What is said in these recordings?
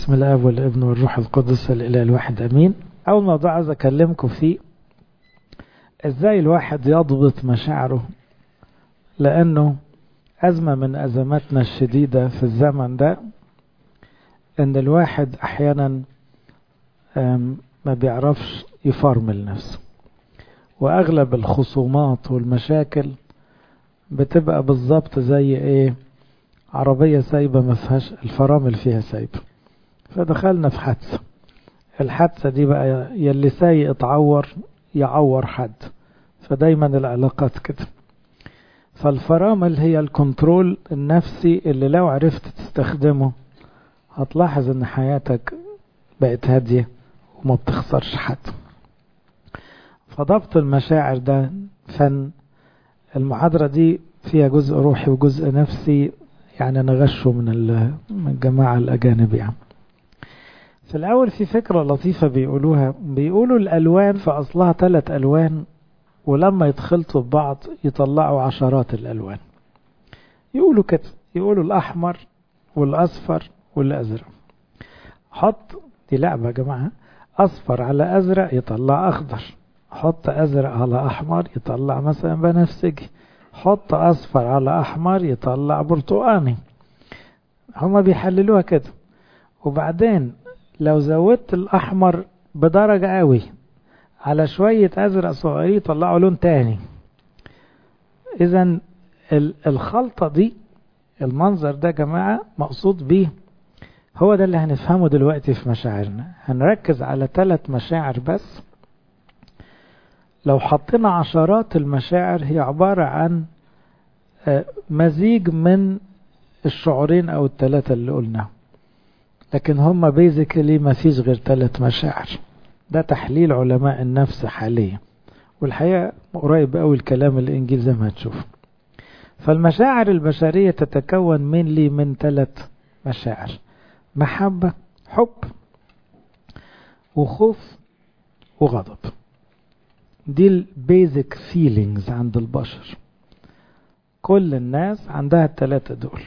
بسم الاب والابن والروح القدس الاله الواحد امين اول موضوع عايز اكلمكم فيه ازاي الواحد يضبط مشاعره لانه ازمه من ازماتنا الشديده في الزمن ده ان الواحد احيانا ما بيعرفش يفرمل نفسه واغلب الخصومات والمشاكل بتبقى بالظبط زي ايه عربية سايبة ما فيهاش الفرامل فيها سايبة فدخلنا في حادثة الحادثة دي بقى يلي سايق اتعور يعور حد فدايما العلاقات كده فالفرامل هي الكنترول النفسي اللي لو عرفت تستخدمه هتلاحظ ان حياتك بقت هادية وما بتخسرش حد فضبط المشاعر ده فن المحاضرة دي فيها جزء روحي وجزء نفسي يعني نغشه من من الجماعة الأجانب يعني في الأول في فكرة لطيفة بيقولوها بيقولوا الألوان في أصلها ثلاث ألوان ولما يتخلطوا ببعض يطلعوا عشرات الألوان يقولوا كده يقولوا الأحمر والأصفر والأزرق حط دي لعبة يا جماعة أصفر على أزرق يطلع أخضر حط أزرق على أحمر يطلع مثلا بنفسجي حط أصفر على أحمر يطلع برتقاني هما بيحللوها كده وبعدين لو زودت الأحمر بدرجة قوي على شوية أزرق صغير يطلعوا لون تاني إذا الخلطة دي المنظر ده جماعة مقصود بيه هو ده اللي هنفهمه دلوقتي في مشاعرنا هنركز على ثلاث مشاعر بس لو حطينا عشرات المشاعر هي عبارة عن مزيج من الشعورين او الثلاثة اللي قلناهم لكن هم بيزيكلي ما فيش غير ثلاث مشاعر ده تحليل علماء النفس حاليا والحقيقة قريب قوي الكلام الانجيل زي ما هتشوف فالمشاعر البشرية تتكون من لي من ثلاث مشاعر محبة حب وخوف وغضب دي البيزك فيلينجز عند البشر كل الناس عندها التلاتة دول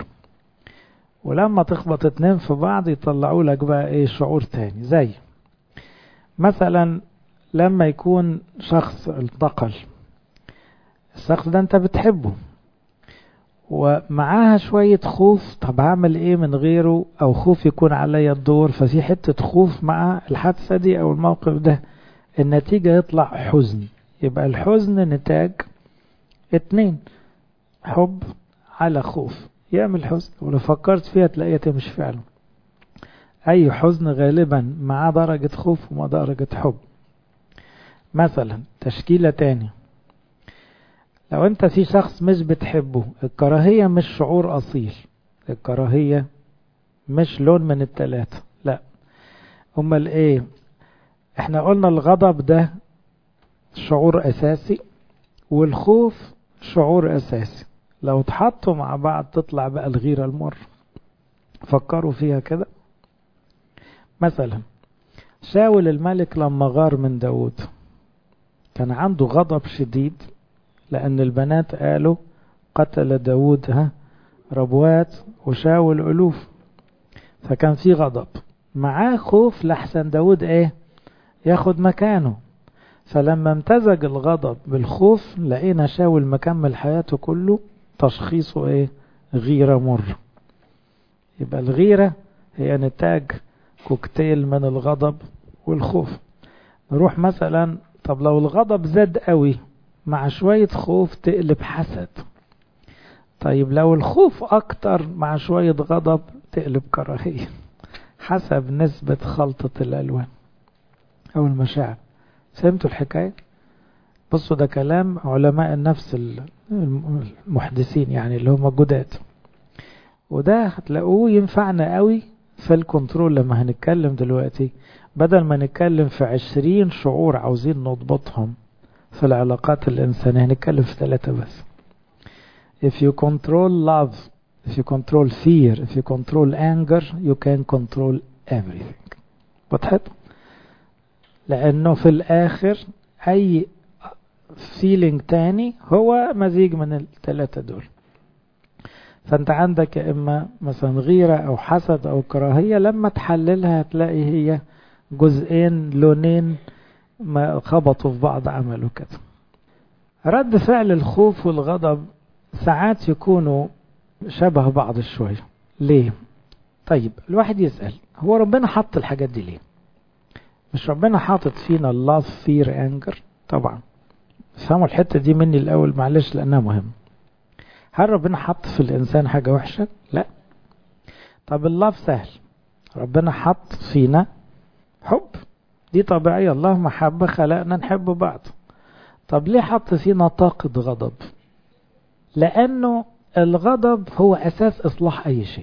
ولما تخبط اتنين في بعض يطلعوا لك بقى ايه شعور تاني زي مثلا لما يكون شخص انتقل الشخص ده انت بتحبه ومعاها شوية خوف طب هعمل ايه من غيره او خوف يكون عليا الدور ففي حتة خوف مع الحادثة دي او الموقف ده النتيجة يطلع حزن يبقى الحزن نتاج اتنين حب على خوف يعمل حزن ولو فكرت فيها تلاقيها تمشي فعلا اي حزن غالبا مع درجة خوف ومع درجة حب مثلا تشكيلة تاني لو انت في شخص مش بتحبه الكراهية مش شعور اصيل الكراهية مش لون من التلاتة لا امال ايه احنا قلنا الغضب ده شعور اساسي والخوف شعور اساسي لو اتحطوا مع بعض تطلع بقى الغيرة المر فكروا فيها كده مثلا شاول الملك لما غار من داود كان عنده غضب شديد لأن البنات قالوا قتل داود ها ربوات وشاول ألوف فكان في غضب معاه خوف لحسن داود ايه ياخد مكانه فلما امتزج الغضب بالخوف لقينا شاول مكمل حياته كله تشخيصه ايه غيرة مر يبقى الغيرة هي نتاج كوكتيل من الغضب والخوف نروح مثلا طب لو الغضب زاد قوي مع شوية خوف تقلب حسد طيب لو الخوف اكتر مع شوية غضب تقلب كراهية حسب نسبة خلطة الالوان او المشاعر فهمتوا الحكاية بصوا ده كلام علماء النفس المحدثين يعني اللي هم جداد وده هتلاقوه ينفعنا قوي في الكنترول لما هنتكلم دلوقتي بدل ما نتكلم في عشرين شعور عاوزين نضبطهم في العلاقات الإنسانية هنتكلم في ثلاثة بس if you control love if you control fear if you control anger you can control everything وضحت لأنه في الآخر أي فيلينج تاني هو مزيج من الثلاثة دول فانت عندك يا اما مثلا غيرة او حسد او كراهية لما تحللها هتلاقي هي جزئين لونين ما خبطوا في بعض عملوا كده رد فعل الخوف والغضب ساعات يكونوا شبه بعض شوية ليه طيب الواحد يسأل هو ربنا حط الحاجات دي ليه مش ربنا حاطط فينا الله فير انجر طبعا فهموا الحتة دي مني الأول معلش لأنها مهم هل ربنا حط في الإنسان حاجة وحشة؟ لا طب الله سهل ربنا حط فينا حب دي طبيعية الله محبة خلقنا نحب بعض طب ليه حط فينا طاقة غضب لأنه الغضب هو أساس إصلاح أي شيء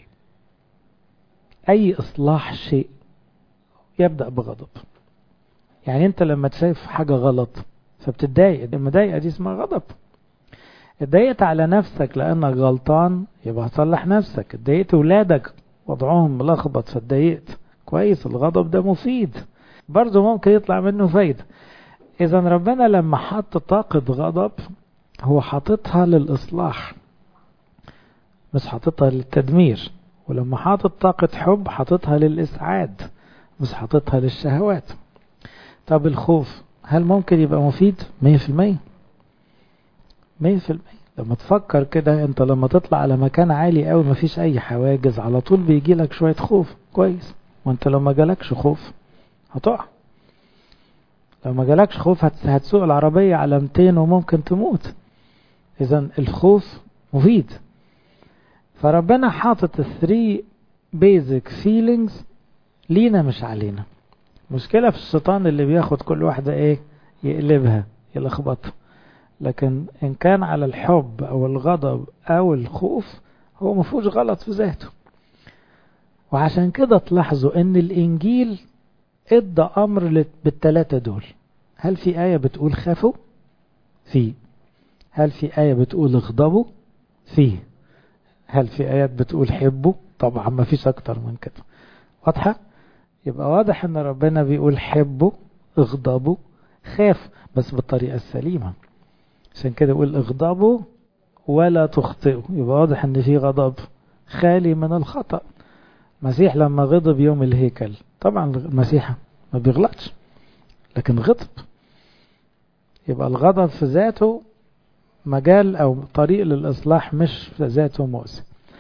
أي إصلاح شيء يبدأ بغضب يعني أنت لما تشايف حاجة غلط فبتتضايق المضايقة دي اسمها غضب اتضايقت على نفسك لأنك غلطان يبقى هتصلح نفسك اتضايقت ولادك وضعهم ملخبط فاتضايقت كويس الغضب ده مفيد برضه ممكن يطلع منه فايدة إذا ربنا لما حط طاقة غضب هو حاططها للإصلاح مش حاططها للتدمير ولما حاطط طاقة حب حاططها للإسعاد مش حاططها للشهوات طب الخوف هل ممكن يبقى مفيد مية في المية مية في المية لما تفكر كده انت لما تطلع على مكان عالي قوي مفيش اي حواجز على طول بيجي لك شوية خوف كويس وانت لو ما جالكش خوف هتقع لو ما جالكش خوف هتسوق العربية على 200 وممكن تموت اذا الخوف مفيد فربنا حاطط الثري بيزك فيلينجز لينا مش علينا مشكلة في الشيطان اللي بياخد كل واحدة ايه يقلبها يلخبطها لكن ان كان على الحب او الغضب او الخوف هو مفهوش غلط في ذاته وعشان كده تلاحظوا ان الانجيل ادى امر بالتلاتة دول هل في آية بتقول خافوا في هل في آية بتقول اغضبوا في هل في آيات بتقول حبوا طبعا ما فيش اكتر من كده واضحة يبقى واضح ان ربنا بيقول حبوا اغضبوا خاف بس بالطريقة السليمة عشان كده يقول اغضبوا ولا تخطئوا يبقى واضح ان في غضب خالي من الخطأ المسيح لما غضب يوم الهيكل طبعا المسيح ما بيغلطش لكن غضب يبقى الغضب في ذاته مجال او طريق للاصلاح مش في ذاته مؤذي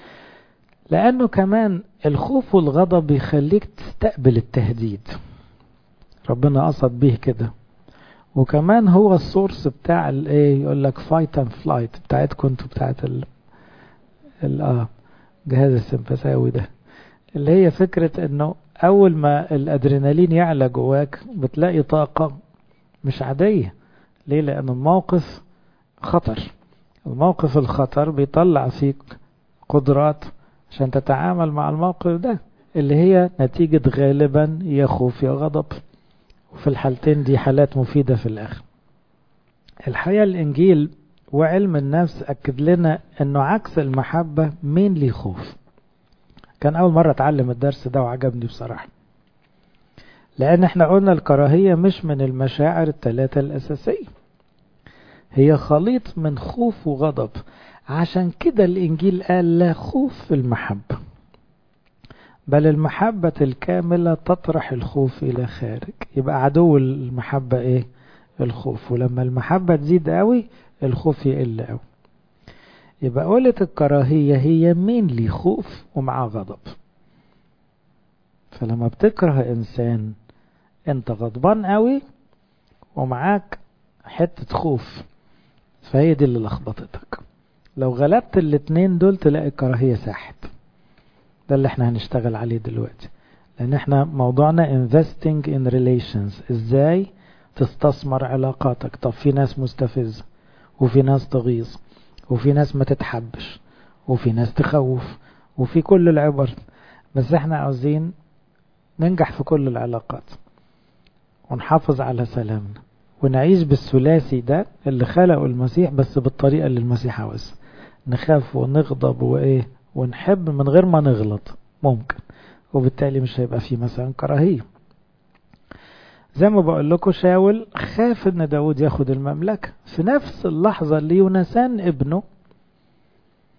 لانه كمان الخوف والغضب بيخليك تستقبل التهديد ربنا قصد به كده وكمان هو السورس بتاع الايه يقول لك فايت اند فلايت بتاعتكم انتوا بتاعت ال ال اه جهاز السمبثاوي ده اللي هي فكرة انه اول ما الادرينالين يعلى جواك بتلاقي طاقة مش عادية ليه لان الموقف خطر الموقف الخطر بيطلع فيك قدرات عشان تتعامل مع الموقف ده اللي هي نتيجة غالبا يا خوف يا غضب وفي الحالتين دي حالات مفيدة في الآخر الحقيقة الإنجيل وعلم النفس أكد لنا أنه عكس المحبة مين لي خوف كان أول مرة أتعلم الدرس ده وعجبني بصراحة لأن احنا قلنا الكراهية مش من المشاعر الثلاثة الأساسية هي خليط من خوف وغضب عشان كده الإنجيل قال لا خوف في المحبة بل المحبة الكاملة تطرح الخوف إلى خارج يبقى عدو المحبة إيه الخوف ولما المحبة تزيد قوي الخوف يقل قوي يبقى قولة الكراهية هي مين لي خوف ومعاه غضب فلما بتكره إنسان أنت غضبان قوي ومعاك حتة خوف فهي دي اللي لخبطتك لو غلبت الاتنين دول تلاقي الكراهية ساحت ده اللي احنا هنشتغل عليه دلوقتي لان احنا موضوعنا investing in relations ازاي تستثمر علاقاتك طب في ناس مستفزة وفي ناس تغيظ وفي ناس ما تتحبش وفي ناس تخوف وفي كل العبر بس احنا عاوزين ننجح في كل العلاقات ونحافظ على سلامنا ونعيش بالثلاثي ده اللي خلقه المسيح بس بالطريقة اللي المسيح عاوزها نخاف ونغضب وايه ونحب من غير ما نغلط ممكن وبالتالي مش هيبقى فيه مثلا كراهية زي ما بقول لكم شاول خاف ان داود ياخد المملكة في نفس اللحظة اللي يونسان ابنه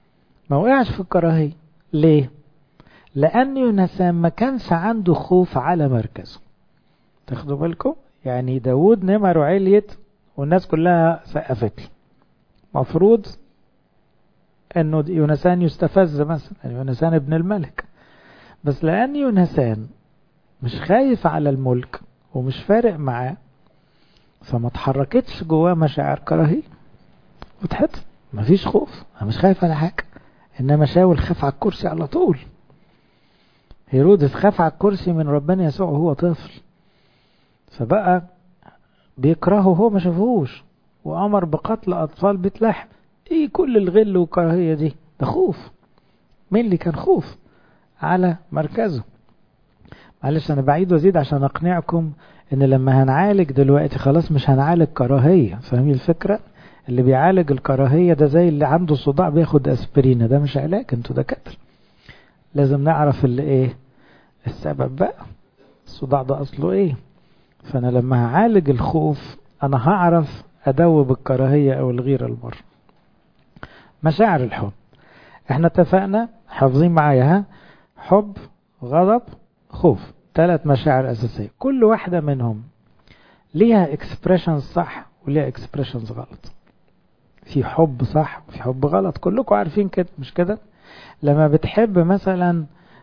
ما وقعش في الكراهية ليه لأن يونسان ما كانش عنده خوف على مركزه تاخدوا بالكم يعني داود نمره عليت والناس كلها سقفت له مفروض انه يونسان يستفز مثلا يونسان ابن الملك بس لان يونسان مش خايف على الملك ومش فارق معاه فما تحركتش جواه مشاعر كراهيه وتحط مفيش خوف انا مش خايف على حاجه انما شاول خاف على الكرسي على طول هيرودس خاف على الكرسي من ربنا يسوع وهو طفل فبقى بيكرهه هو ما شافهوش وامر بقتل اطفال بيت لحم ايه كل الغل والكراهيه دي ده خوف مين اللي كان خوف على مركزه معلش انا بعيد وازيد عشان اقنعكم ان لما هنعالج دلوقتي خلاص مش هنعالج كراهيه فاهمين الفكره اللي بيعالج الكراهيه ده زي اللي عنده صداع بياخد اسبرين ده مش علاج انتوا دكاتره لازم نعرف اللي ايه السبب بقى الصداع ده اصله ايه فانا لما هعالج الخوف انا هعرف ادوب الكراهيه او الغيره المر مشاعر الحب احنا اتفقنا حافظين معايا ها حب غضب خوف ثلاث مشاعر اساسيه كل واحده منهم ليها اكسبريشنز صح وليها اكسبريشنز غلط في حب صح وفي حب غلط كلكم عارفين كده مش كده لما بتحب مثلا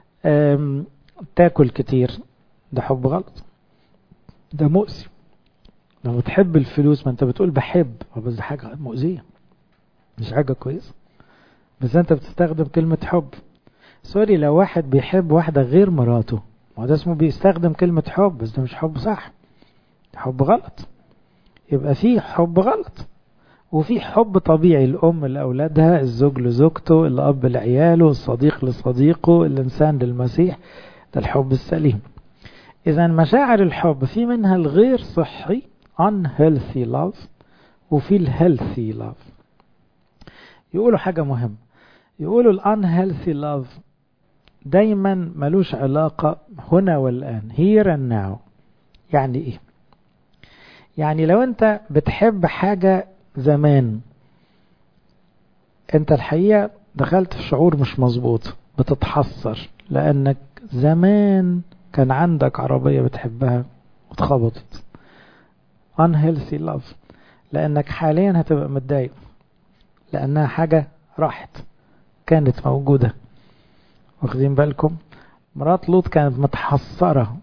تاكل كتير ده حب غلط ده مؤذي لما بتحب الفلوس ما انت بتقول بحب بس ده حاجة مؤذية مش حاجة كويسة بس انت بتستخدم كلمة حب سوري لو واحد بيحب واحدة غير مراته ما ده اسمه بيستخدم كلمة حب بس ده مش حب صح ده حب غلط يبقى في حب غلط وفي حب طبيعي الأم لأولادها الزوج لزوجته الأب لعياله الصديق لصديقه الإنسان للمسيح ده الحب السليم إذا مشاعر الحب في منها الغير صحي unhealthy love وفي الهيلثي love يقولوا حاجة مهمة يقولوا ال unhealthy love دايما ملوش علاقة هنا والآن here and now يعني إيه يعني لو أنت بتحب حاجة زمان أنت الحقيقة دخلت في شعور مش مظبوط بتتحسر لأنك زمان كان عندك عربية بتحبها واتخبطت unhealthy love لأنك حاليا هتبقى متضايق لأنها حاجة راحت كانت موجودة واخدين بالكم مرات لوط كانت متحسرة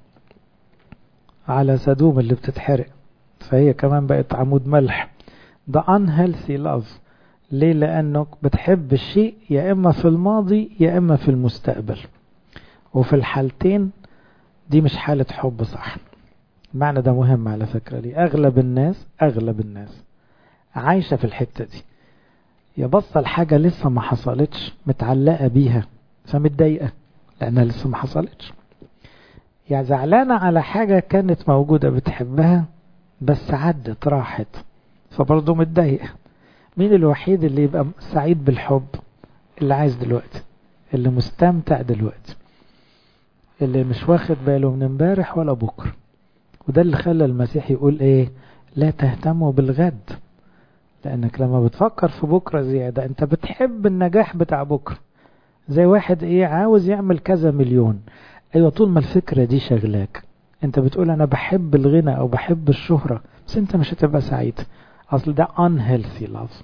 على سدوم اللي بتتحرق فهي كمان بقت عمود ملح ده unhealthy love ليه لأنك بتحب الشيء يا إما في الماضي يا إما في المستقبل وفي الحالتين دي مش حالة حب صح المعنى ده مهم على فكرة لي أغلب الناس أغلب الناس عايشة في الحتة دي يا بص الحاجة لسه ما حصلتش متعلقة بيها فمتضايقة لأنها لسه ما حصلتش يعني زعلانة على حاجة كانت موجودة بتحبها بس عدت راحت فبرضه متضايقة مين الوحيد اللي يبقى سعيد بالحب اللي عايز دلوقتي اللي مستمتع دلوقتي اللي مش واخد باله من امبارح ولا بكره وده اللي خلى المسيح يقول ايه لا تهتموا بالغد لانك لما بتفكر في بكره زياده انت بتحب النجاح بتاع بكره زي واحد ايه عاوز يعمل كذا مليون ايوه طول ما الفكره دي شغلاك انت بتقول انا بحب الغنى او بحب الشهره بس انت مش هتبقى سعيد اصل ده unhealthy love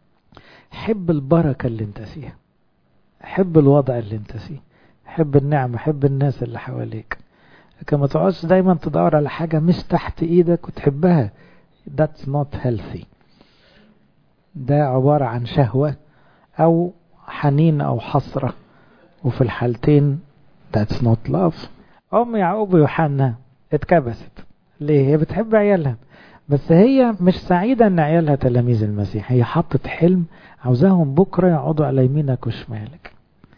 حب البركه اللي انت فيها حب الوضع اللي انت فيه حب النعمه حب الناس اللي حواليك لكن ما تقعدش دايما تدور على حاجة مش تحت ايدك وتحبها that's not healthy ده عبارة عن شهوة او حنين او حسرة وفي الحالتين that's not love ام يعقوب ويوحنا اتكبست ليه هي بتحب عيالها بس هي مش سعيدة ان عيالها تلاميذ المسيح هي حطت حلم عاوزاهم بكرة يقعدوا على يمينك وشمالك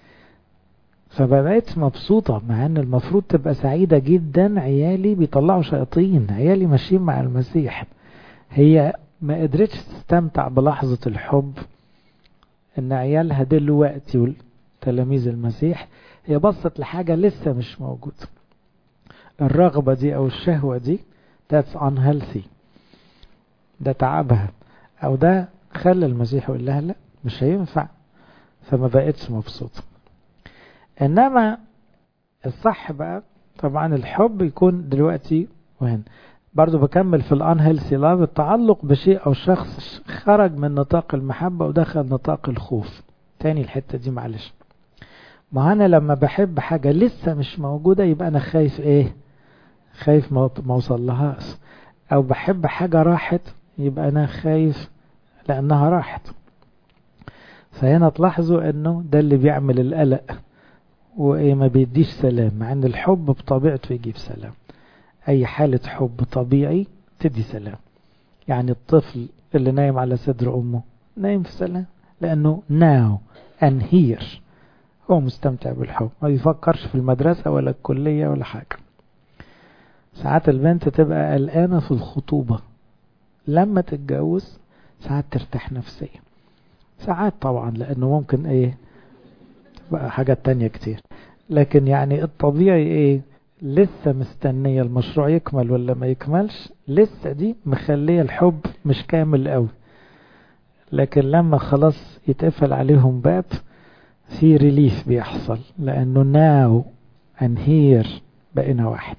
فبقيت مبسوطة مع ان المفروض تبقى سعيدة جدا عيالي بيطلعوا شياطين عيالي ماشيين مع المسيح هي ما قدرتش تستمتع بلحظة الحب ان عيالها دلوقتي تلاميذ المسيح هي بصت لحاجة لسه مش موجودة الرغبة دي او الشهوة دي that's unhealthy ده تعبها او ده خلى المسيح يقول لها لا مش هينفع فما بقتش مبسوطة انما الصح بقى طبعا الحب يكون دلوقتي وهنا برضو بكمل في الان هيلثي لاف التعلق بشيء او شخص خرج من نطاق المحبة ودخل نطاق الخوف تاني الحتة دي معلش ما انا لما بحب حاجة لسه مش موجودة يبقى انا خايف ايه خايف ما اوصلهاش او بحب حاجة راحت يبقى انا خايف لانها راحت فهنا تلاحظوا انه ده اللي بيعمل القلق وايه ما بيديش سلام مع ان الحب بطبيعته يجيب سلام اي حالة حب طبيعي تدي سلام يعني الطفل اللي نايم على صدر امه نايم في سلام لانه now and here هو مستمتع بالحب ما بيفكرش في المدرسة ولا الكلية ولا حاجة ساعات البنت تبقى قلقانة في الخطوبة لما تتجوز ساعات ترتاح نفسيا ساعات طبعا لانه ممكن ايه بقى حاجات تانية كتير لكن يعني الطبيعي ايه لسه مستنية المشروع يكمل ولا ما يكملش لسه دي مخلية الحب مش كامل قوي لكن لما خلاص يتقفل عليهم باب في ريليف بيحصل لانه ناو and here بقينا واحد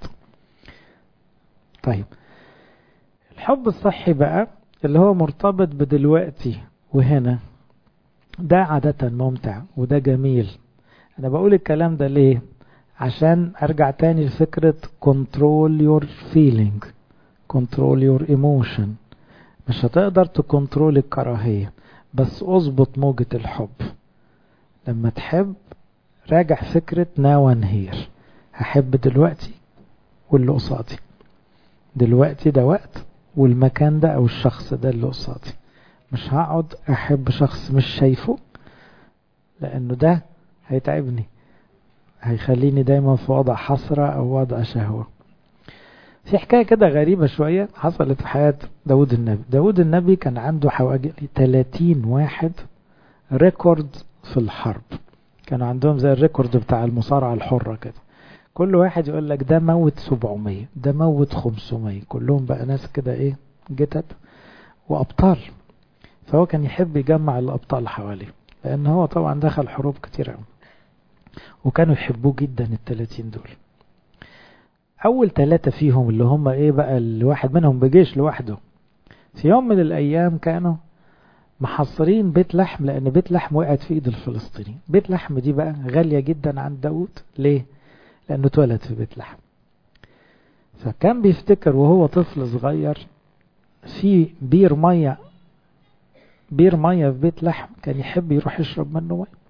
طيب الحب الصحي بقى اللي هو مرتبط بدلوقتي وهنا ده عادة ممتع وده جميل انا بقول الكلام ده ليه عشان ارجع تاني لفكرة control your feeling control your emotion مش هتقدر تكنترول الكراهية بس اظبط موجة الحب لما تحب راجع فكرة now and here هحب دلوقتي واللي قصادي دلوقتي ده وقت والمكان ده او الشخص ده اللي قصادي مش هقعد احب شخص مش شايفه لانه ده هيتعبني هيخليني دايما في وضع حسرة او وضع شهوة في حكاية كده غريبة شوية حصلت في حياة داود النبي داود النبي كان عنده حوالي 30 واحد ريكورد في الحرب كانوا عندهم زي الريكورد بتاع المصارعة الحرة كده كل واحد يقول لك ده موت 700 ده موت 500 كلهم بقى ناس كده ايه جتت وابطال فهو كان يحب يجمع الابطال حواليه لان هو طبعا دخل حروب كتير قوي وكانوا يحبوه جدا التلاتين دول اول ثلاثة فيهم اللي هم ايه بقى الواحد منهم بجيش لوحده في يوم من الايام كانوا محصرين بيت لحم لان بيت لحم وقعت في ايد الفلسطيني بيت لحم دي بقى غالية جدا عند داود ليه لانه اتولد في بيت لحم فكان بيفتكر وهو طفل صغير في بير مية بير مية في بيت لحم كان يحب يروح يشرب منه مية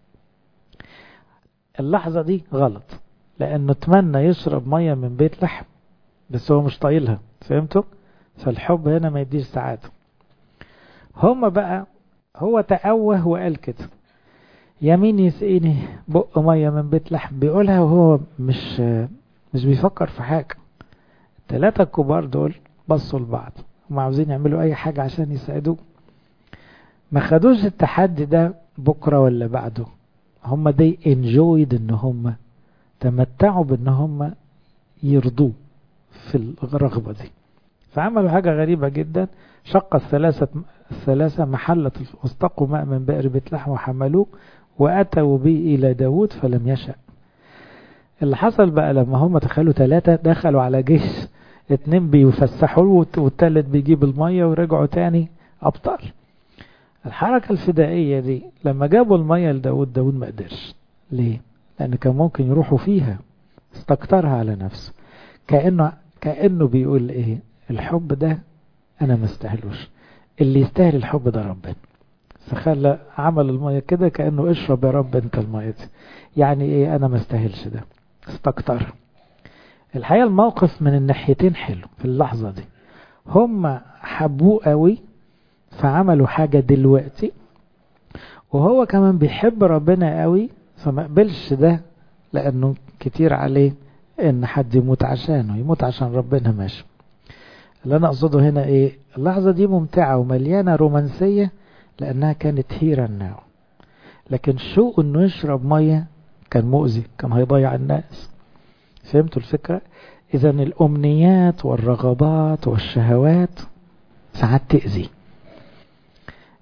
اللحظة دي غلط لأنه تمنى يشرب مية من بيت لحم بس هو مش طايلها فهمتوا فالحب هنا ما يديش سعادة هما بقى هو تأوه وقال كده يمين يسقيني بق مية من بيت لحم بيقولها وهو مش مش بيفكر في حاجة الثلاثة الكبار دول بصوا لبعض هم عاوزين يعملوا أي حاجة عشان يساعدوه ما خدوش التحدي ده بكرة ولا بعده هم دي enjoyed ان هم تمتعوا بان هم يرضوه في الرغبة دي فعملوا حاجة غريبة جدا شق الثلاثة الثلاثة محلة واستقوا ماء من بئر بيت لحم وحملوه وأتوا به إلى داود فلم يشأ اللي حصل بقى لما هم تخيلوا ثلاثة دخلوا على جيش اتنين بيفسحوا والتالت بيجيب المية ورجعوا تاني أبطال الحركة الفدائية دي لما جابوا المية لداود داود ما قدرش ليه؟ لأن كان ممكن يروحوا فيها استكترها على نفسه كأنه كأنه بيقول إيه الحب ده أنا ما استاهلوش اللي يستاهل الحب ده ربنا فخلى عمل المية كده كأنه اشرب يا رب انت المية دي يعني ايه انا ما استاهلش ده استكتر الحقيقة الموقف من الناحيتين حلو في اللحظة دي هم حبوه قوي فعملوا حاجة دلوقتي وهو كمان بيحب ربنا قوي فما قبلش ده لانه كتير عليه ان حد يموت عشانه يموت عشان ربنا ماشي اللي انا اقصده هنا ايه اللحظة دي ممتعة ومليانة رومانسية لانها كانت هيرا ناو لكن شو انه يشرب مية كان مؤذي كان هيضيع الناس فهمتوا الفكرة اذا الامنيات والرغبات والشهوات ساعات تأذي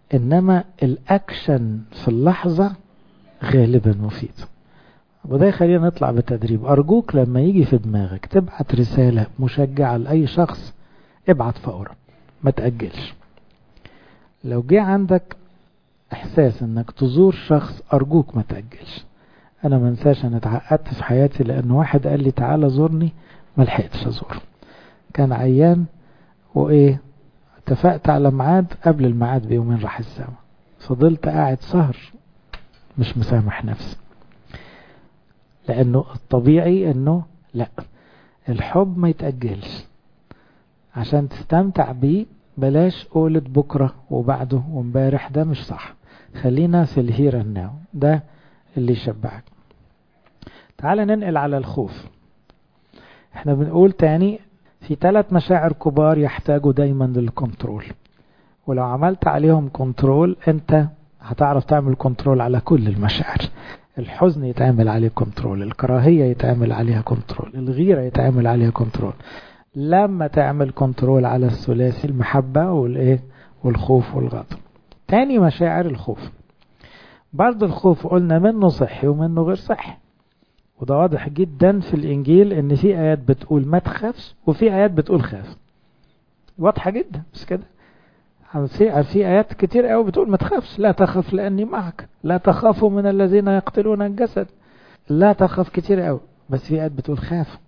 إنما الأكشن في اللحظة غالبا مفيد وده يخلينا نطلع بتدريب أرجوك لما يجي في دماغك تبعت رسالة مشجعة لأي شخص ابعت فورا ما تأجلش لو جه عندك إحساس إنك تزور شخص أرجوك ما تأجلش أنا ما انساش أنا اتعقدت في حياتي لأن واحد قال لي تعالى زورني ما لحقتش أزوره كان عيان وإيه اتفقت على ميعاد قبل الميعاد بيومين راح السما فضلت قاعد سهر مش مسامح نفسي لأنه الطبيعي أنه لا الحب ما يتأجلش عشان تستمتع بيه بلاش قولة بكرة وبعده وامبارح ده مش صح خلينا في الهير ناو ده اللي يشبعك تعال ننقل على الخوف احنا بنقول تاني في ثلاث مشاعر كبار يحتاجوا دايما للكنترول ولو عملت عليهم كنترول انت هتعرف تعمل كنترول على كل المشاعر الحزن يتعمل عليه كنترول الكراهية يتعمل عليها كنترول الغيرة يتعمل عليها كنترول لما تعمل كنترول على الثلاثي المحبة والايه والخوف والغضب تاني مشاعر الخوف برضه الخوف قلنا منه صحي ومنه غير صحي وده واضح جدا في الانجيل ان في ايات بتقول ما تخافش وفي ايات بتقول خاف واضحه جدا مش كده في في ايات كتير قوي بتقول ما تخافش لا تخف لاني معك لا تخافوا من الذين يقتلون الجسد لا تخاف كتير قوي بس في ايات بتقول خاف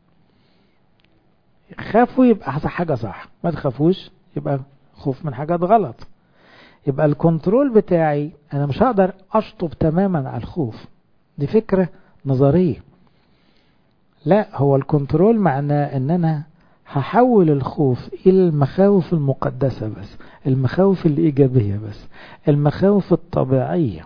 خافوا يبقى حاجه صح ما تخافوش يبقى خوف من حاجات غلط يبقى الكنترول بتاعي انا مش هقدر اشطب تماما على الخوف دي فكره نظريه لا هو الكنترول معناه ان انا هحول الخوف الى المخاوف المقدسه بس المخاوف الايجابيه بس المخاوف الطبيعيه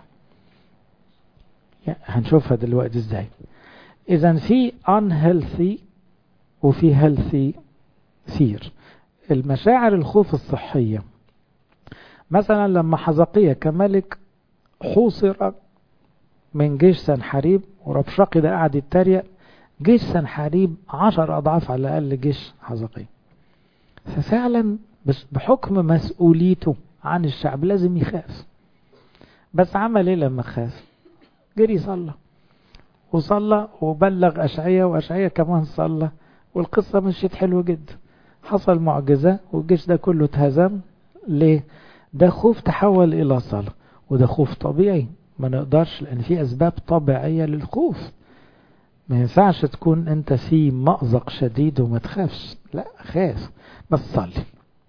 هنشوفها دلوقتي ازاي اذا في unhealthy وفي healthy fear المشاعر الخوف الصحيه مثلا لما حزقية كملك حوصر من جيش سنحريب وربشاقي ده قعد يتريق جيش سنحريب عشر أضعاف على الأقل جيش حزقية ففعلا بس بحكم مسؤوليته عن الشعب لازم يخاف بس عمل ايه لما خاف جري صلى وصلى وبلغ أشعية وأشعية كمان صلى والقصة مشيت حلوة جدا حصل معجزة والجيش ده كله اتهزم ليه ده خوف تحول إلى صلاة وده خوف طبيعي ما نقدرش لأن في أسباب طبيعية للخوف ما ينفعش تكون أنت في مأزق شديد وما تخافش لا خاف بس صلي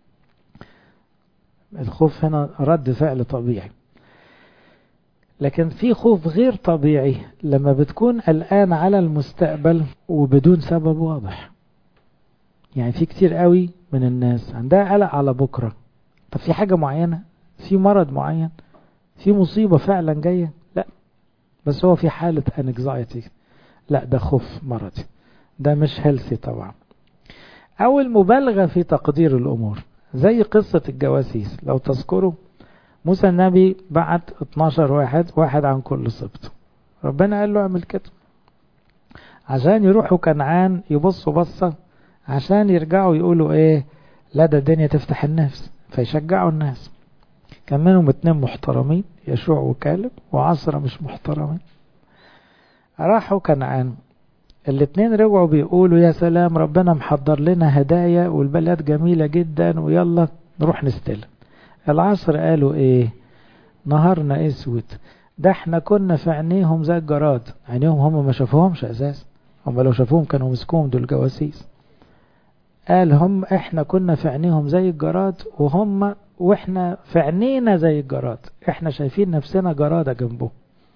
الخوف هنا رد فعل طبيعي لكن في خوف غير طبيعي لما بتكون قلقان على المستقبل وبدون سبب واضح يعني في كتير قوي من الناس عندها قلق على بكره طب في حاجة معينة في مرض معين في مصيبة فعلا جاية لا بس هو في حالة anxiety لا ده خوف مرضي ده مش هيلثي طبعا أو المبالغة في تقدير الأمور زي قصة الجواسيس لو تذكروا موسى النبي بعت 12 واحد واحد عن كل سبط ربنا قال له اعمل كده عشان يروحوا كنعان يبصوا بصة عشان يرجعوا يقولوا ايه لا ده الدنيا تفتح النفس فيشجعوا الناس كان منهم اتنين محترمين يشوع وكالب وعصرة مش محترمين راحوا كنعان الاتنين رجعوا بيقولوا يا سلام ربنا محضر لنا هدايا والبلد جميلة جدا ويلا نروح نستلم العصر قالوا ايه نهارنا اسود ده احنا كنا في عينيهم زي الجراد عينيهم هم ما شافوهمش اساسا هم لو شافوهم كانوا مسكوهم دول جواسيس قال هم احنا كنا في عينيهم زي الجراد وهم واحنا في عينينا زي الجراد احنا شايفين نفسنا جرادة جنبه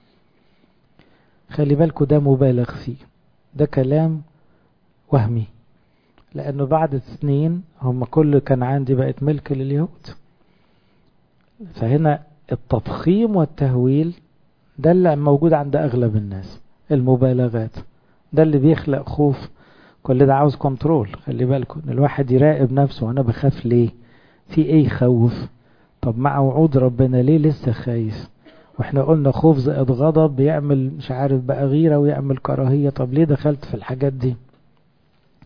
خلي بالكوا ده مبالغ فيه ده كلام وهمي لانه بعد سنين هم كل كنعان دي بقت ملك لليهود فهنا التضخيم والتهويل ده اللي موجود عند اغلب الناس المبالغات ده اللي بيخلق خوف كل ده عاوز كنترول خلي بالكم ان الواحد يراقب نفسه وانا بخاف ليه في ايه يخوف طب مع وعود ربنا ليه لسه خايف واحنا قلنا خوف زائد غضب بيعمل مش عارف بقى غيرة ويعمل كراهية طب ليه دخلت في الحاجات دي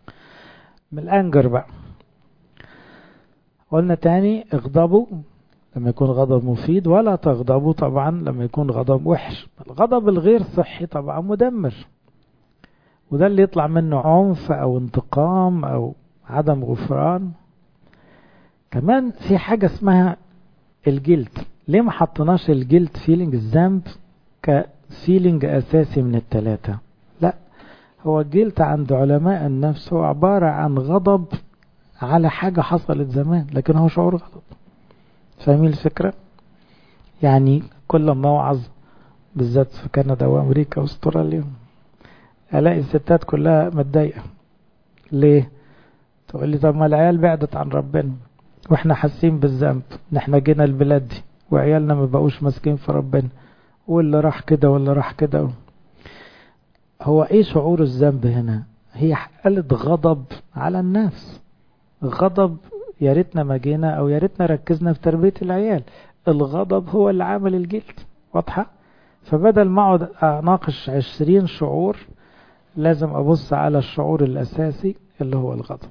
من الانجر بقى قلنا تاني اغضبوا لما يكون غضب مفيد ولا تغضبوا طبعا لما يكون غضب وحش الغضب الغير صحي طبعا مدمر وده اللي يطلع منه عنف او انتقام او عدم غفران كمان في حاجة اسمها الجلد ليه ما حطناش الجلد فيلينج الذنب كفيلينج اساسي من الثلاثة لا هو الجلد عند علماء النفس هو عبارة عن غضب على حاجة حصلت زمان لكن هو شعور غضب فاهمين الفكرة يعني كل ما اوعظ بالذات في كندا وامريكا واستراليا الاقي الستات كلها متضايقة ليه تقول لي طب ما العيال بعدت عن ربنا واحنا حاسين بالذنب ان احنا جينا البلاد دي وعيالنا ما بقوش ماسكين في ربنا واللي راح كده واللي راح كده هو ايه شعور الذنب هنا هي حالة غضب على النفس غضب يا ريتنا ما جينا او يا ريتنا ركزنا في تربية العيال الغضب هو اللي عامل الجلد واضحة فبدل ما اقعد اناقش عشرين شعور لازم ابص على الشعور الاساسي اللي هو الغضب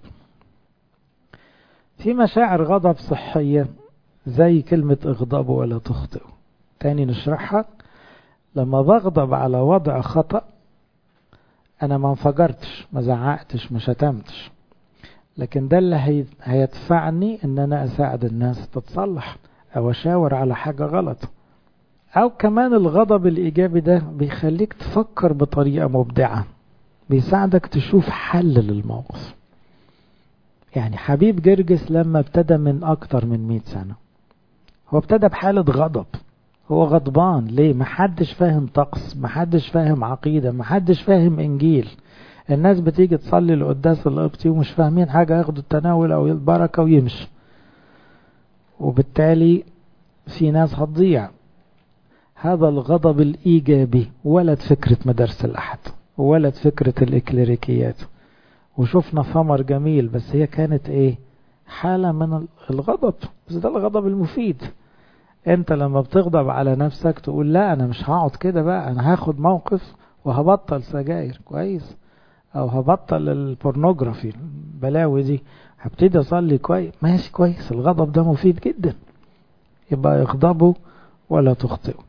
في مشاعر غضب صحية زي كلمة اغضبوا ولا تخطئوا تاني نشرحها لما بغضب على وضع خطأ انا ما انفجرتش ما زعقتش ما شتمتش لكن ده اللي هيدفعني ان انا اساعد الناس تتصلح او اشاور على حاجة غلط او كمان الغضب الايجابي ده بيخليك تفكر بطريقة مبدعة بيساعدك تشوف حل للموقف يعني حبيب جرجس لما ابتدى من اكتر من مئة سنة هو ابتدى بحالة غضب هو غضبان ليه محدش فاهم طقس محدش فاهم عقيدة محدش فاهم انجيل الناس بتيجي تصلي لقداس القبطي ومش فاهمين حاجة ياخدوا التناول او البركة ويمشي وبالتالي في ناس هتضيع هذا الغضب الإيجابي ولد فكرة مدارس الأحد ولد فكرة الإكليريكيات وشفنا ثمر جميل بس هي كانت إيه حالة من الغضب بس ده الغضب المفيد انت لما بتغضب على نفسك تقول لا انا مش هقعد كده بقى انا هاخد موقف وهبطل سجاير كويس او هبطل البورنوجرافي البلاوي دي هبتدي اصلي كويس ماشي كويس الغضب ده مفيد جدا يبقى اغضبوا ولا تخطئوا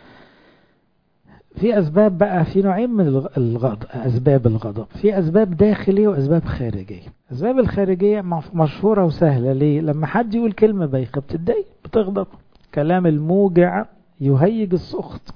في اسباب بقى في نوعين من الغضب اسباب الغضب في اسباب داخليه واسباب خارجيه الاسباب الخارجيه مشهوره وسهله ليه لما حد يقول كلمه بايخه بتتضايق بتغضب كلام الموجع يهيج السخط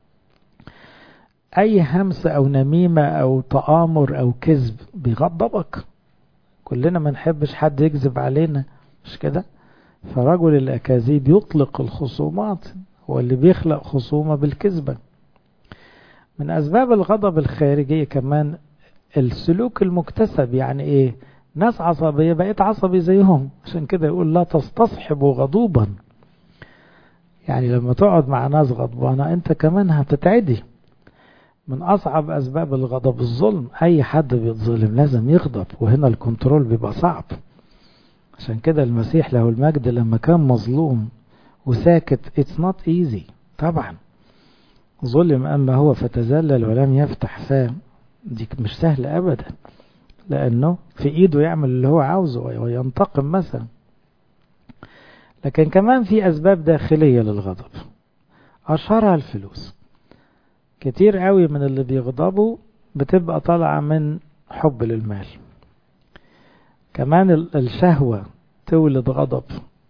اي همس او نميمه او تآمر او كذب بيغضبك كلنا ما نحبش حد يكذب علينا مش كده فرجل الاكاذيب يطلق الخصومات هو اللي بيخلق خصومه بالكذبه من أسباب الغضب الخارجية كمان السلوك المكتسب يعني إيه ناس عصبية بقيت عصبي زيهم عشان كده يقول لا تستصحبوا غضوبا يعني لما تقعد مع ناس غضبانة أنت كمان هتتعدي من أصعب أسباب الغضب الظلم أي حد بيتظلم لازم يغضب وهنا الكنترول بيبقى صعب عشان كده المسيح له المجد لما كان مظلوم وساكت it's not easy طبعا ظلم أما هو فتذلل ولم يفتح فاه دي مش سهل أبدا لأنه في إيده يعمل اللي هو عاوزه وينتقم مثلا لكن كمان في أسباب داخلية للغضب أشهرها الفلوس كتير قوي من اللي بيغضبوا بتبقى طالعة من حب للمال كمان الشهوة تولد غضب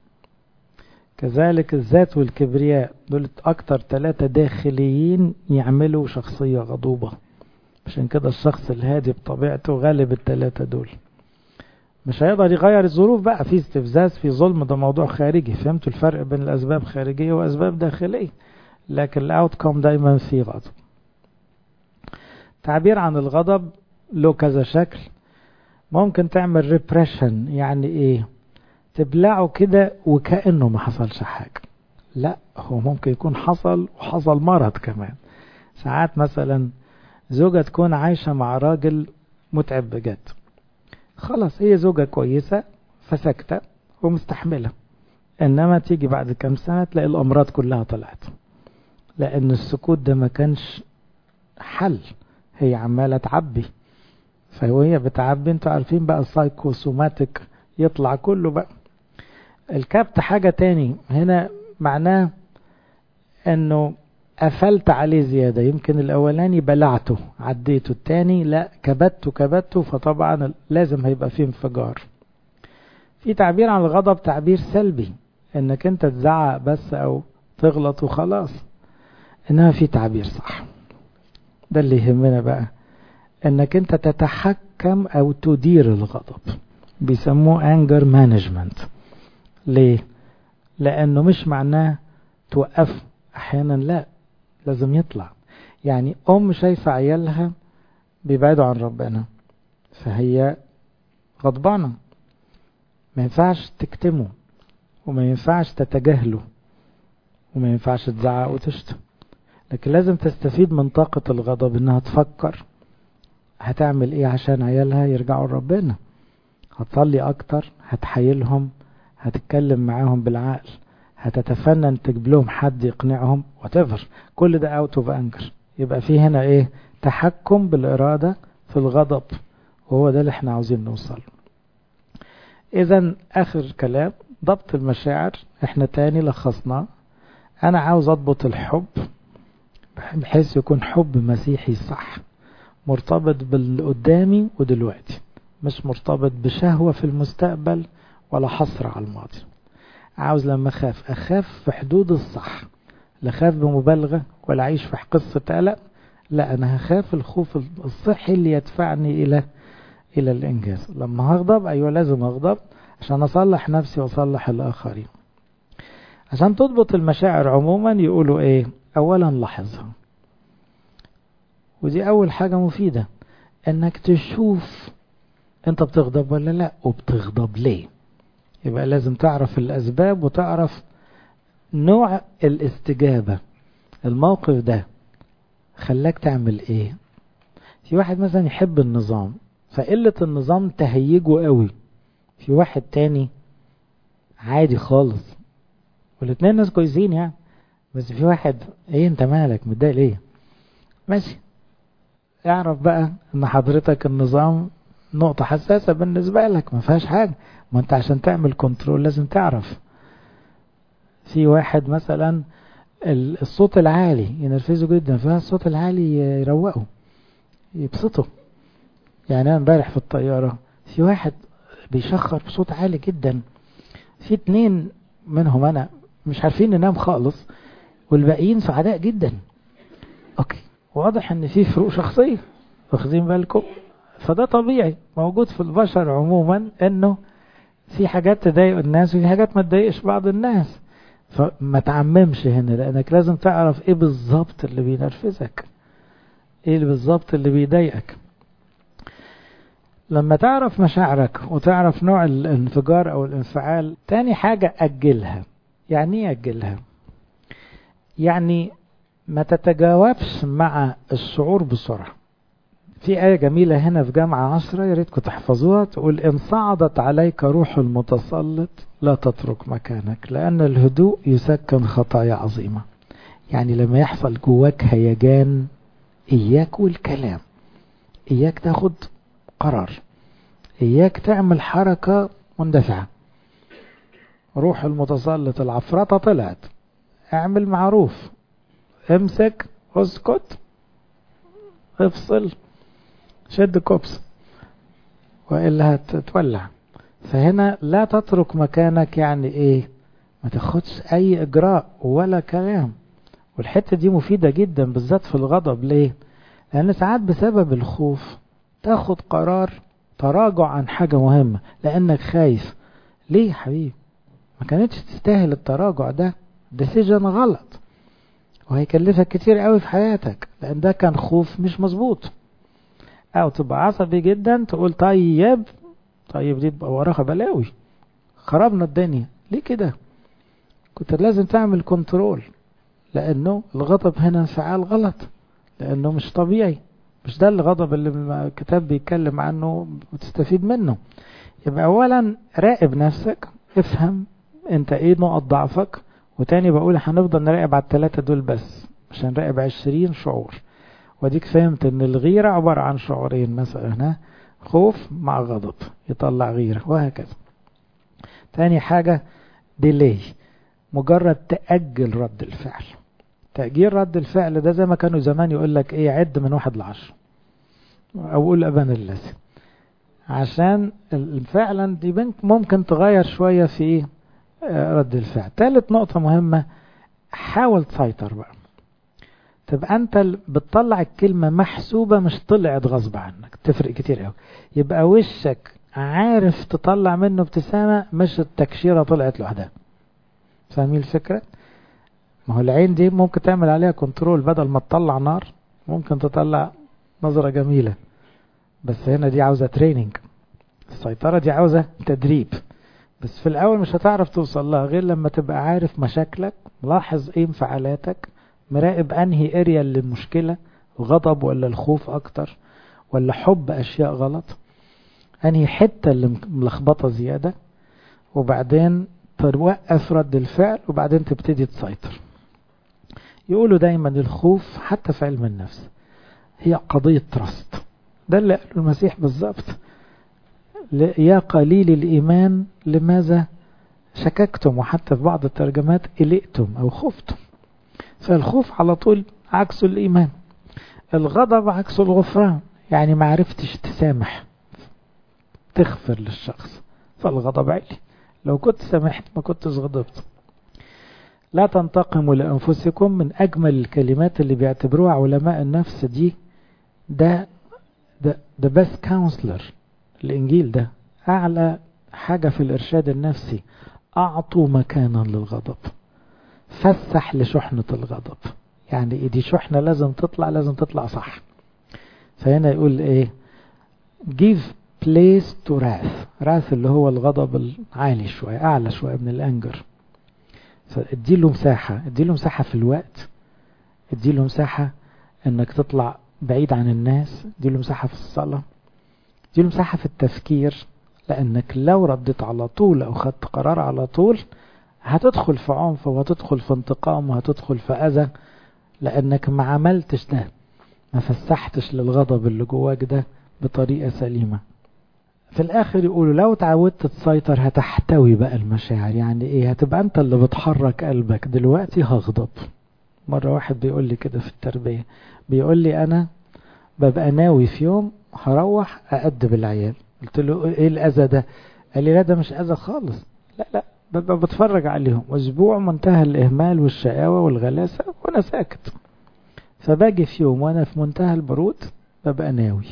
كذلك الذات والكبرياء دول أكتر ثلاثة داخليين يعملوا شخصية غضوبة عشان كده الشخص الهادي بطبيعته غالب الثلاثة دول مش هيقدر يغير الظروف بقى في استفزاز في ظلم ده موضوع خارجي فهمتوا الفرق بين الأسباب خارجية وأسباب داخلية لكن الأوتكم دايما في غضب تعبير عن الغضب له كذا شكل ممكن تعمل ريبريشن يعني ايه تبلعه كده وكأنه ما حصلش حاجة لا هو ممكن يكون حصل وحصل مرض كمان ساعات مثلا زوجة تكون عايشة مع راجل متعب بجد خلاص هي زوجة كويسة فسكتة ومستحملة انما تيجي بعد كام سنة تلاقي الامراض كلها طلعت لان السكوت ده ما كانش حل هي عمالة تعبي فهي بتعبي انتوا عارفين بقى السايكوسوماتيك يطلع كله بقى الكبت حاجة تاني هنا معناه انه قفلت عليه زيادة يمكن الاولاني بلعته عديته التاني لا كبته كبته فطبعا لازم هيبقى فيه انفجار في تعبير عن الغضب تعبير سلبي انك انت تزعق بس او تغلط وخلاص انما في تعبير صح ده اللي يهمنا بقى انك انت تتحكم او تدير الغضب بيسموه انجر مانجمنت ليه لانه مش معناه توقف احيانا لا لازم يطلع يعني ام شايفه عيالها بيبعدوا عن ربنا فهي غضبانه ما ينفعش تكتمه وما ينفعش تتجاهله وما ينفعش تزعق وتشتم لكن لازم تستفيد من طاقة الغضب انها تفكر هتعمل ايه عشان عيالها يرجعوا لربنا هتصلي اكتر هتحايلهم هتتكلم معاهم بالعقل هتتفنن تجيب لهم حد يقنعهم وتفر كل ده اوت اوف انجر يبقى في هنا ايه تحكم بالاراده في الغضب وهو ده اللي احنا عاوزين نوصل اذا اخر كلام ضبط المشاعر احنا تاني لخصناه انا عاوز اضبط الحب بحيث يكون حب مسيحي صح مرتبط باللي قدامي ودلوقتي مش مرتبط بشهوة في المستقبل ولا حصر على الماضي عاوز لما اخاف اخاف في حدود الصح لا اخاف بمبالغة ولا اعيش في قصة قلق لا انا هخاف الخوف الصحي اللي يدفعني الى الى الانجاز لما هغضب ايوه لازم اغضب عشان اصلح نفسي واصلح الاخرين عشان تضبط المشاعر عموما يقولوا ايه اولا لاحظها ودي اول حاجة مفيدة انك تشوف انت بتغضب ولا لا وبتغضب ليه يبقى لازم تعرف الاسباب وتعرف نوع الاستجابة الموقف ده خلاك تعمل ايه في واحد مثلا يحب النظام فقلة النظام تهيجه قوي في واحد تاني عادي خالص والاتنين ناس كويسين يعني بس في واحد ايه انت مالك متضايق ليه ماشي اعرف بقى ان حضرتك النظام نقطة حساسة بالنسبة لك ما فيهاش حاجة ما انت عشان تعمل كنترول لازم تعرف في واحد مثلا الصوت العالي ينرفزه جدا فالصوت العالي يروقه يبسطه يعني انا امبارح في الطيارة في واحد بيشخر بصوت عالي جدا في اتنين منهم انا مش عارفين ننام خالص والباقيين سعداء جدا اوكي واضح ان في فروق شخصية واخدين بالكم فده طبيعي موجود في البشر عموما انه في حاجات تضايق الناس وفي حاجات ما تضايقش بعض الناس فما تعممش هنا لانك لازم تعرف ايه بالظبط اللي بينرفزك ايه اللي بالظبط اللي بيضايقك لما تعرف مشاعرك وتعرف نوع الانفجار او الانفعال تاني حاجة اجلها يعني ايه اجلها يعني ما تتجاوبش مع الشعور بسرعة في آية جميلة هنا في جامعة عشرة يا ريتكم تحفظوها تقول إن صعدت عليك روح المتسلط لا تترك مكانك لأن الهدوء يسكن خطايا عظيمة يعني لما يحصل جواك هيجان إياك والكلام إياك تاخد قرار إياك تعمل حركة مندفعة روح المتسلط العفرطة طلعت اعمل معروف امسك اسكت افصل شد كوبس وإلا هتتولع فهنا لا تترك مكانك يعني ايه ما تاخدش اي اجراء ولا كلام والحتة دي مفيدة جدا بالذات في الغضب ليه لان ساعات بسبب الخوف تاخد قرار تراجع عن حاجة مهمة لانك خايف ليه يا حبيبي ما كانتش تستاهل التراجع ده ديسيجن غلط وهيكلفك كتير قوي في حياتك لان ده كان خوف مش مظبوط او تبقى عصبي جدا تقول طيب طيب دي تبقى وراها بلاوي خربنا الدنيا ليه كده كنت لازم تعمل كنترول لانه الغضب هنا انفعال غلط لانه مش طبيعي مش ده الغضب اللي الكتاب بيتكلم عنه وتستفيد منه يبقى اولا راقب نفسك افهم انت ايه نقط ضعفك وتاني بقول هنفضل نراقب على الثلاثة دول بس مش هنراقب عشرين شعور وديك فهمت ان الغيرة عبارة عن شعورين مثلا هنا خوف مع غضب يطلع غيرة وهكذا تاني حاجة ديلي مجرد تأجل رد الفعل تأجيل رد الفعل ده زي ما كانوا زمان يقول لك ايه عد من واحد لعشرة او قول ابان اللازم عشان فعلا دي ممكن تغير شوية في ايه رد الفعل ثالث نقطة مهمة حاول تسيطر بقى تبقى انت بتطلع الكلمة محسوبة مش طلعت غصب عنك تفرق كتير قوي يبقى وشك عارف تطلع منه ابتسامة مش التكشيرة طلعت لوحدها فاهمين الفكرة ما هو العين دي ممكن تعمل عليها كنترول بدل ما تطلع نار ممكن تطلع نظرة جميلة بس هنا دي عاوزة تريننج السيطرة دي عاوزة تدريب بس في الأول مش هتعرف توصل لها غير لما تبقى عارف مشاكلك ملاحظ ايه انفعالاتك مراقب انهي اريا اللي المشكلة غضب ولا الخوف اكتر ولا حب اشياء غلط انهي حتة اللي ملخبطة زيادة وبعدين توقف رد الفعل وبعدين تبتدي تسيطر يقولوا دايما الخوف حتى في علم النفس هي قضية ترست ده اللي قاله المسيح بالظبط يا قليل الإيمان لماذا شككتم وحتى في بعض الترجمات قلقتم أو خفتم فالخوف على طول عكسه الإيمان الغضب عكسه الغفران يعني ما عرفتش تسامح تغفر للشخص فالغضب عالي لو كنت سامحت ما كنتش غضبت لا تنتقموا لأنفسكم من أجمل الكلمات اللي بيعتبروها علماء النفس دي ده ده ده بس كونسلر الإنجيل ده أعلى حاجة في الإرشاد النفسي أعطوا مكانا للغضب فسح لشحنة الغضب يعني إيه دي شحنة لازم تطلع لازم تطلع صح فهنا يقول إيه give place to wrath wrath اللي هو الغضب العالي شوية أعلى شوية من الأنجر فاديله مساحة اديله مساحة في الوقت اديله مساحة انك تطلع بعيد عن الناس اديله مساحة في الصلاة اديله مساحة في التفكير لانك لو رديت على طول او خدت قرار على طول هتدخل في عنف وهتدخل في انتقام وهتدخل في اذى لانك ما عملتش ده ما فسحتش للغضب اللي جواك ده بطريقة سليمة في الاخر يقولوا لو تعودت تسيطر هتحتوي بقى المشاعر يعني ايه هتبقى انت اللي بتحرك قلبك دلوقتي هغضب مرة واحد بيقول لي كده في التربية بيقول لي انا ببقى ناوي في يوم هروح أأدب العيال قلت له ايه الأذى ده قال لي لا ده مش أذى خالص لا لا ببقى بتفرج عليهم أسبوع منتهى الإهمال والشقاوة والغلاسة وأنا ساكت فباجي في يوم وأنا في منتهى البرود ببقى ناوي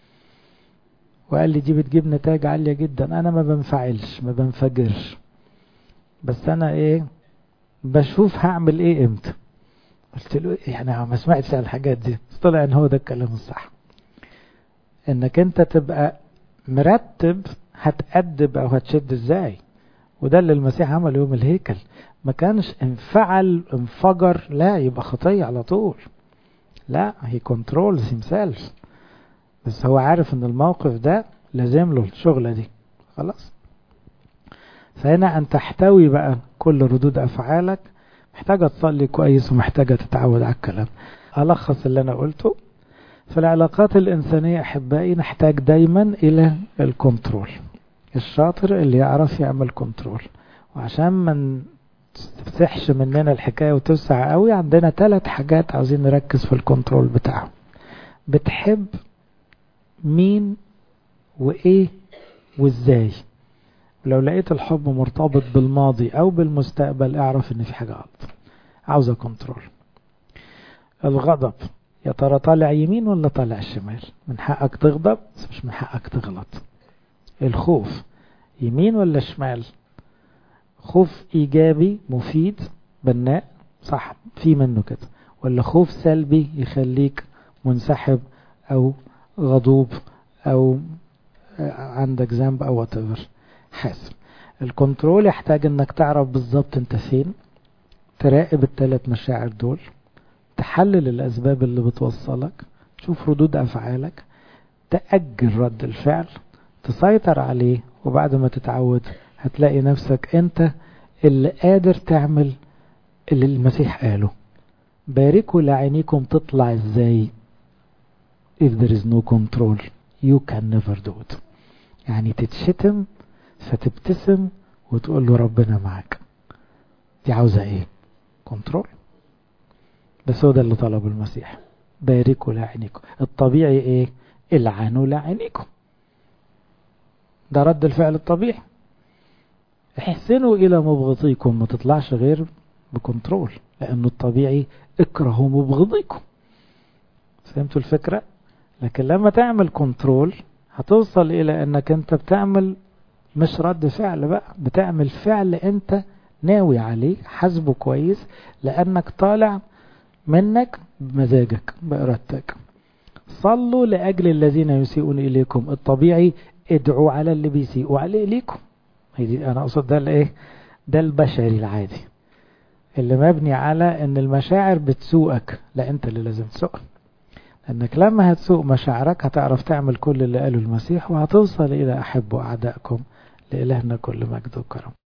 وقال لي دي بتجيب نتائج عالية جدا أنا ما بنفعلش ما بنفجرش بس أنا إيه بشوف هعمل إيه إمتى قلت له يعني ما سمعتش على الحاجات دي بس طلع إن هو ده الكلام الصح إنك أنت تبقى مرتب هتأدب أو هتشد إزاي وده اللي المسيح عمل يوم الهيكل ما كانش انفعل انفجر لا يبقى خطية على طول لا هي كنترولز himself بس هو عارف ان الموقف ده لازم له الشغلة دي خلاص فهنا ان تحتوي بقى كل ردود افعالك محتاجة تصلي كويس ومحتاجة تتعود على الكلام ألخص اللي أنا قلته في العلاقات الإنسانية أحبائي نحتاج دايما إلى الكنترول الشاطر اللي يعرف يعمل كنترول وعشان ما تفتحش مننا الحكاية وتوسع قوي عندنا ثلاث حاجات عاوزين نركز في الكنترول بتاعهم بتحب مين وايه وازاي ولو لقيت الحب مرتبط بالماضي او بالمستقبل اعرف ان في حاجة غلط عاوزة كنترول الغضب يا ترى طالع يمين ولا طالع شمال من حقك تغضب بس مش من حقك تغلط الخوف يمين ولا شمال خوف ايجابي مفيد بناء صح في منه كده ولا خوف سلبي يخليك منسحب او غضوب او عندك ذنب او whatever حاسب الكنترول يحتاج انك تعرف بالظبط انت فين تراقب الثلاث مشاعر دول تحلل الاسباب اللي بتوصلك تشوف ردود افعالك تأجل رد الفعل تسيطر عليه وبعد ما تتعود هتلاقي نفسك انت اللي قادر تعمل اللي المسيح قاله باركوا لعينيكم تطلع ازاي if there is no control you can never do it يعني تتشتم فتبتسم وتقول له ربنا معك دي عاوزة ايه كنترول بس هو ده اللي طلبه المسيح باركوا لعينيكم الطبيعي ايه العنوا لعينيكم ده رد الفعل الطبيعي احسنوا الى مبغضيكم ما تطلعش غير بكنترول لانه الطبيعي اكرهوا مبغضيكم فهمتوا الفكرة لكن لما تعمل كنترول هتوصل الى انك انت بتعمل مش رد فعل بقى بتعمل فعل انت ناوي عليه حاسبه كويس لانك طالع منك بمزاجك بإرادتك صلوا لأجل الذين يسيئون إليكم الطبيعي ادعوا على اللي بيسيئوا عليه إليكم هيدي أنا أقصد ده الإيه ده البشري العادي اللي مبني على ان المشاعر بتسوقك لا انت اللي لازم تسوق لانك لما هتسوق مشاعرك هتعرف تعمل كل اللي قاله المسيح وهتوصل الى احبوا اعدائكم لإلهنا كل مجد وكرم